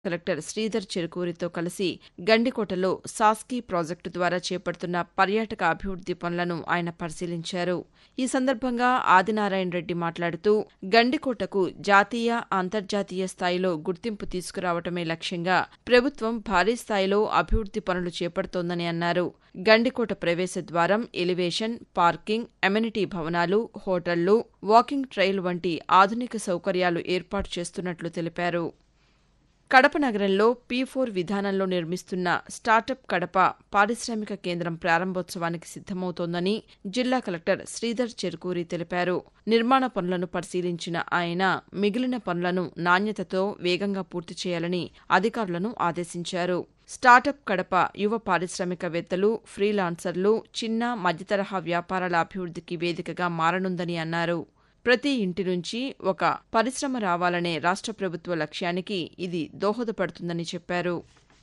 collector Sridhar చెరుకూరితో కలిసి గండికోటలో సాస్కీ project ద్వారా చేపడుతున్న పర్యాటక అభివృద్ది పనులను ఆయన పరిశీలించారు ఈ సందర్భంగా ఆదినారాయణ రెడ్డి మాట్లాడుతూ గండికోటకు జాతీయ అంతర్జాతీయ స్థాయిలో గుర్తింపు తీసుకురావటమే లక్ష్యంగా ప్రభుత్వం భారీ స్థాయిలో అభివృద్ది పనులు చేపడుతోందని అన్నారు గండికోట ప్రవేశ ద్వారం ఎలివేషన్ పార్కింగ్ అమెనిటీ భవనాలు హోటళ్లు వాకింగ్ ట్రైల్ వంటి ఆధునిక సౌకర్యాలు ఏర్పాటు చేస్తున్నట్లు తెలిపారు కడప నగరంలో పీ ఫోర్ విధానంలో నిర్మిస్తున్న స్టార్టప్ కడప పారిశ్రామిక కేంద్రం ప్రారంభోత్సవానికి సిద్దమవుతోందని జిల్లా కలెక్టర్ శ్రీధర్ చెరుకూరి తెలిపారు నిర్మాణ పనులను పరిశీలించిన ఆయన మిగిలిన పనులను నాణ్యతతో వేగంగా పూర్తి చేయాలని అధికారులను ఆదేశించారు స్టార్టప్ కడప యువ పారిశ్రామికవేత్తలు ఫ్రీలాన్సర్లు చిన్న మధ్యతరహా వ్యాపారాల అభివృద్ధికి వేదికగా మారనుందని అన్నారు ప్రతి ఇంటి నుంచి ఒక పరిశ్రమ రావాలనే రాష్ట్ర ప్రభుత్వ లక్ష్యానికి ఇది దోహదపడుతుందని చెప్పారు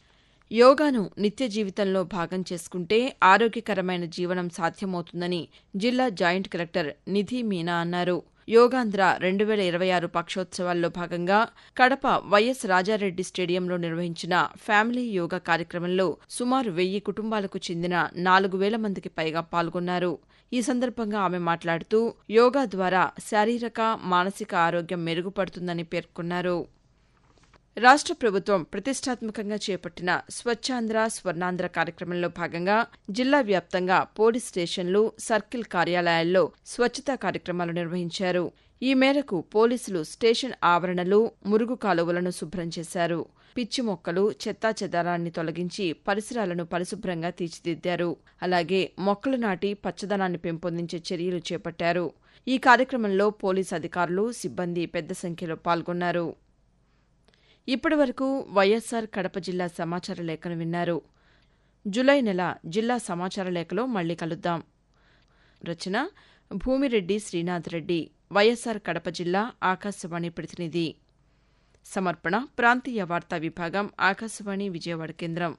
యోగాను నిత్య జీవితంలో భాగం చేసుకుంటే ఆరోగ్యకరమైన జీవనం సాధ్యమవుతుందని జిల్లా జాయింట్ కలెక్టర్ నిధి మీనా అన్నారు యోగాంధ్ర రెండు వేల ఇరవై ఆరు పక్షోత్సవాల్లో భాగంగా కడప వైఎస్ రాజారెడ్డి స్టేడియంలో నిర్వహించిన ఫ్యామిలీ యోగా కార్యక్రమంలో సుమారు వెయ్యి కుటుంబాలకు చెందిన నాలుగు వేల మందికి పైగా పాల్గొన్నారు ఈ సందర్భంగా ఆమె మాట్లాడుతూ యోగా ద్వారా శారీరక మానసిక ఆరోగ్యం మెరుగుపడుతుందని పేర్కొన్నారు రాష్ట్ర ప్రభుత్వం ప్రతిష్టాత్మకంగా చేపట్టిన స్వచ్ఛాంధ్ర స్వర్ణాంధ్ర కార్యక్రమంలో భాగంగా జిల్లా వ్యాప్తంగా పోలీస్ స్టేషన్లు సర్కిల్ కార్యాలయాల్లో స్వచ్ఛతా కార్యక్రమాలు నిర్వహించారు ఈ మేరకు పోలీసులు స్టేషన్ ఆవరణలు మురుగు కాలువలను శుభ్రం చేశారు పిచ్చి మొక్కలు చెత్తా చెదారాన్ని తొలగించి పరిసరాలను పరిశుభ్రంగా తీర్చిదిద్దారు అలాగే మొక్కలు నాటి పచ్చదనాన్ని పెంపొందించే చర్యలు చేపట్టారు ఈ కార్యక్రమంలో పోలీసు అధికారులు సిబ్బంది పెద్ద సంఖ్యలో పాల్గొన్నారు ఇప్పటి వరకు వైఎస్సార్ కడప జిల్లా సమాచార లేఖను విన్నారు జులై నెల జిల్లా సమాచార లేఖలో మళ్లీ కలుద్దాం రచన భూమిరెడ్డి శ్రీనాథ్ రెడ్డి వైఎస్సార్ కడప జిల్లా ఆకాశవాణి ప్రతినిధి సమర్పణ ప్రాంతీయ వార్తా విభాగం ఆకాశవాణి విజయవాడ కేంద్రం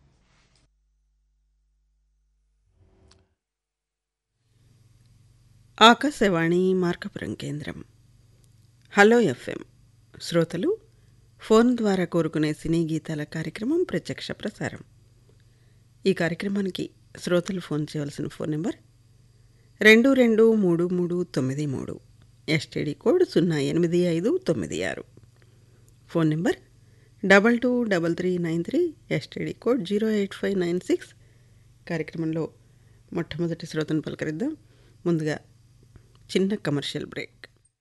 ఆకాశవాణి మార్కపురం కేంద్రం హలో ఎఫ్ఎం శ్రోతలు ఫోన్ ద్వారా కోరుకునే సినీ గీతాల కార్యక్రమం ప్రత్యక్ష ప్రసారం ఈ కార్యక్రమానికి శ్రోతలు ఫోన్ చేయవలసిన ఫోన్ నెంబర్ రెండు రెండు మూడు మూడు తొమ్మిది మూడు ఎస్టీడీ కోడ్ సున్నా ఎనిమిది ఐదు తొమ్మిది ఆరు phone number double two double three nine three STD code zero eight five nine six కార్యక్రమంలో మొట్టమొదటి శ్రోతను పలకరిద్దాం ముందుగా చిన్న కమర్షియల్ బ్రేక్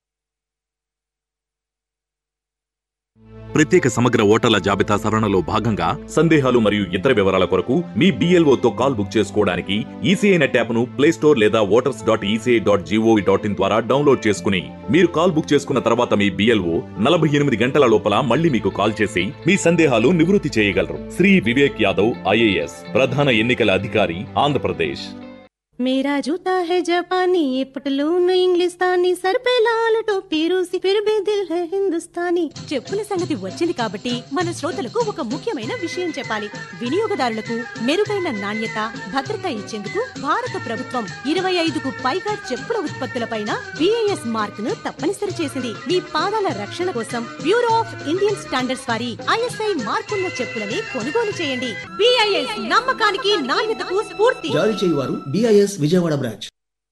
ప్రత్యేక సమగ్ర ఓటర్ల జాబితా సవరణలో భాగంగా సందేహాలు మరియు ఇతర వివరాల కొరకు మీ BLO తో కాల్ బుక్ చేసుకోవడానికి ఈసీఐ నెట్ యాప్ను ప్లే స్టోర్ లేదా voters dot ECI dot gov dot in ద్వారా డౌన్లోడ్ చేసుకుని మీరు కాల్ బుక్ చేసుకున్న తర్వాత మీ బిఎల్ఓ నలభై ఎనిమిది గంటల లోపల మళ్ళీ మీకు కాల్ చేసి మీ సందేహాలు నివృత్తి చేయగలరు శ్రీ వివేక్ యాదవ్ ఐఏఎస్ ప్రధాన ఎన్నికల అధికారి ఆంధ్రప్రదేశ్ मेरा जूता है जापानी ये पटलून इंग्लिस्तानी सर पे लाल टोपी रूसी फिर भी दिल है हिंदुस्तानी చెప్పుల సంగతి వచ్చింది కాబట్టి మన శ్రోతలకు ఒక ముఖ్యమైన విషయం చెప్పాలి వినియోగదారులకు మెరుగైన నాణ్యత భద్రత ఇచ్చేందుకు భారత ప్రభుత్వం ఇరవై ఐదుకు పైగా చెప్పుల ఉత్పత్తులపైన బిఐఎస్ మార్క్ ను తప్పనిసరి చేసింది మీ పాదాల రక్షణ కోసం బ్యూరో ఆఫ్ ఇండియన్ స్టాండర్డ్స్ వారి ఐఎస్ఐ మార్కున్న చెప్పులని కొనుగోలు చేయండి బిఐఎస్ నమ్మకానికి నాణ్యతకు స్ఫూర్తి జారీ చేయువారు BIS Vijayawada branch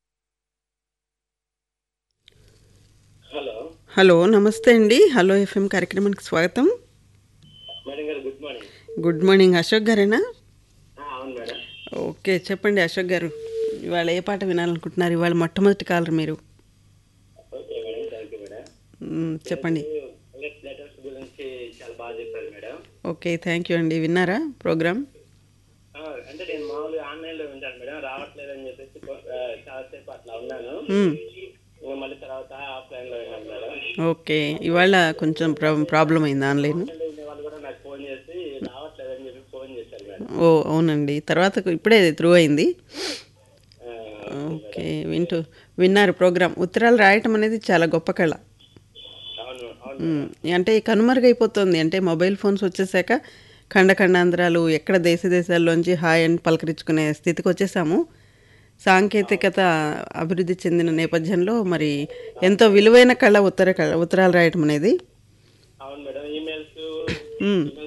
hello hello నమస్తే అండి హలో ఎఫ్ఎం కార్యక్రమానికి స్వాగతం మేడం గారు good morning good morning Ashok గారేనా ఆ, అవును మేడం ఓకే చెప్పండి అశోక్ గారు ఇవాళ ఏ పాట వినాలనుకుంటున్నారు ఇవాళ మొట్టమొదటి కాలర్ మీరు okay madam thank you madam మ్, చెప్పండి బుల్లెట్ లెటర్స్ గురించి చాలా బాగా చెప్పారు మేడం ఓకే థ్యాంక్ యూ అండి విన్నారా ప్రోగ్రామ్ ఆ, అంటే నేను మామూలుగా ఆన్లైన్లో వింటాను మేడం రావట్లేదని చెప్పేసి కొ- ఆ, చాలాసేపు అట్లా ఉన్నాను మ్, ఇంకా మళ్ళీ తర్వాత ఆఫ్లైన్లో విన్నాను మేడం ఓకే ఇవాళ కొంచెం ప్రా- ప్రాబ్లం అయింది ఆన్లైన్ ఆన్లైన్లో వినే వాళ్ళు కూడా నాకు ఫోన్ చేసి రావట్లేదని చెప్పి ఫోన్ చేశారు మేడం ఓ అవునండి తర్వాత ఇప్పుడే త్రూ అయింది ఆ, ఓకే వింటూ విన్నారు ప్రోగ్రామ్ ఉత్తరాలు రాయటం అనేది చాలా గొప్ప కళ అవును అవును మ్, అంటే కనుమరుగైపోతుంది అంటే మొబైల్ ఫోన్స్ వచ్చేసాక ఖండ ఖండాంధ్రాలు ఎక్కడ దేశ దేశాల్లోంచి హాయ్ అని పలకరించుకునే స్థితికి వచ్చేసాము సాంకేతికత అభివృద్ధి చెందిన నేపథ్యంలో మరి ఎంతో విలువైన కళ ఉత్తర కళ ఉత్తరాలు రాయటం అనేది అవును మేడం ఈమెయిల్స్ మ్,